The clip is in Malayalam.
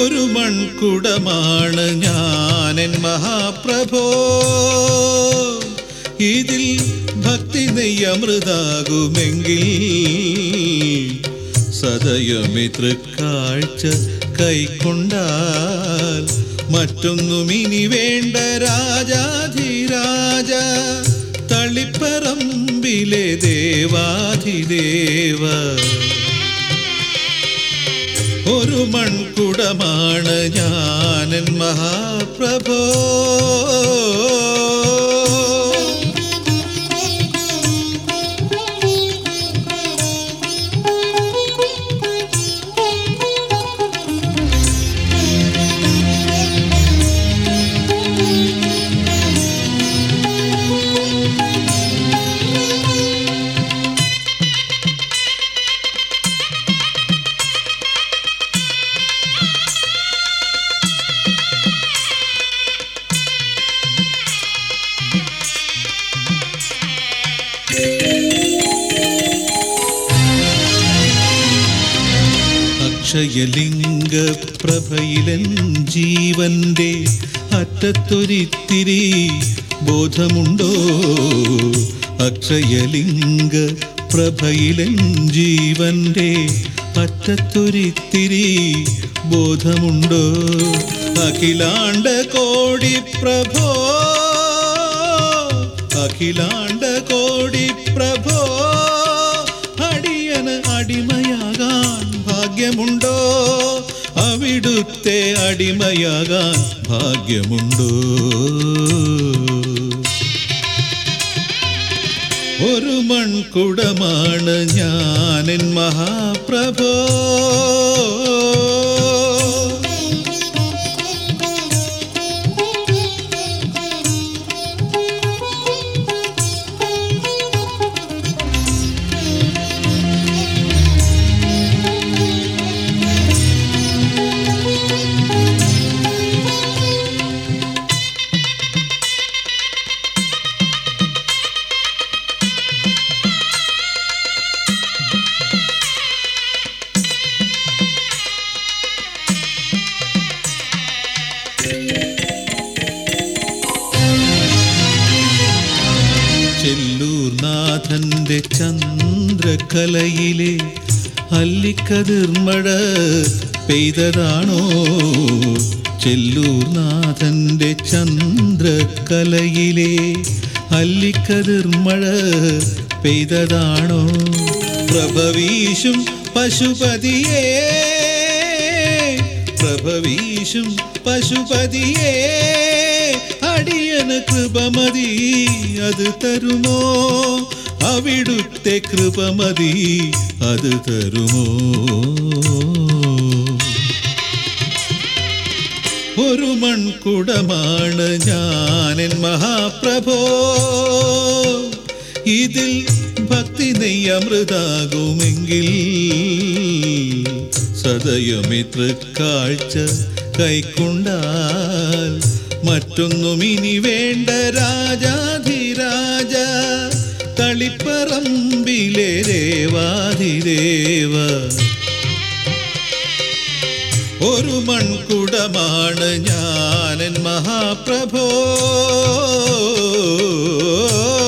ഒരു മൺകുടമാണ് ഞാനെൻ മഹാപ്രഭോ ഇതിൽ ഭക്തി നെയ്യമൃതാകുമെങ്കിൽ സദയമിതൃക്കാഴ്ച കൈക്കൊണ്ടാൽ മറ്റൊന്നും ഇനി വേണ്ട രാജാധിരാജ തളിപ്പറമ്പിലെ ദേവാധിദേവ ഒരു മൺകുടമാണ് ഞാനൻ മഹാപ്രഭോ അക്ഷയലിംഗ പ്രഭയിലൻ ജീവന്റെ അറ്റത്തൊരിത്തിരി ബോധമുണ്ടോ അക്ഷയലിംഗ പ്രഭയിലൻ ജീവന്റെ അറ്റത്തൊരിത്തിരി ബോധമുണ്ടോ അഖിലാണ്ട കോടി പ്രഭോ അഖിലാണ്ട കോടി പ്രഭോ അടിയന് അടിമയാകാൻ ഭാഗ്യമുണ്ടോ അവിടുത്തെ അടിമയാകാൻ ഭാഗ്യമുണ്ടോ ഒരു മൺകുടമാണ് ഞാനെൻ മഹാപ്രഭോ ചെല്ലൂർനാഥന്റെ ചന്ദ്രകലയിലെ അല്ലിക്കതിർമഴ പെയ്തതാണോ ചെല്ലൂർനാഥന്റെ ചന്ദ്രകലയിലെ അല്ലിക്കതിർമഴ പെയ്തതാണോ പ്രഭവീശും പശുപതിയേ പ്രഭവീശും പശുപതിയേ അടിയന് കൃപമതി അത് തരുമോ അവിടുത്തെ കൃപമതി അത് തരുമോ ഒരു മൺകുടമാണ് ഞാനെൻ മഹാപ്രഭോ ഇതിൽ ഭക്തി നെയ്യമൃതാകുമെങ്കിൽ സദയമിത്ര കാഴ്ച കൈക്കൊണ്ടാൽ മറ്റൊന്നും ഇനി വേണ്ട രാജാധിരാജ തളിപ്പറമ്പിലെ ദേവാധിദേവ ഒരു മൺകുടമാണ് ഞാനൻ മഹാപ്രഭോ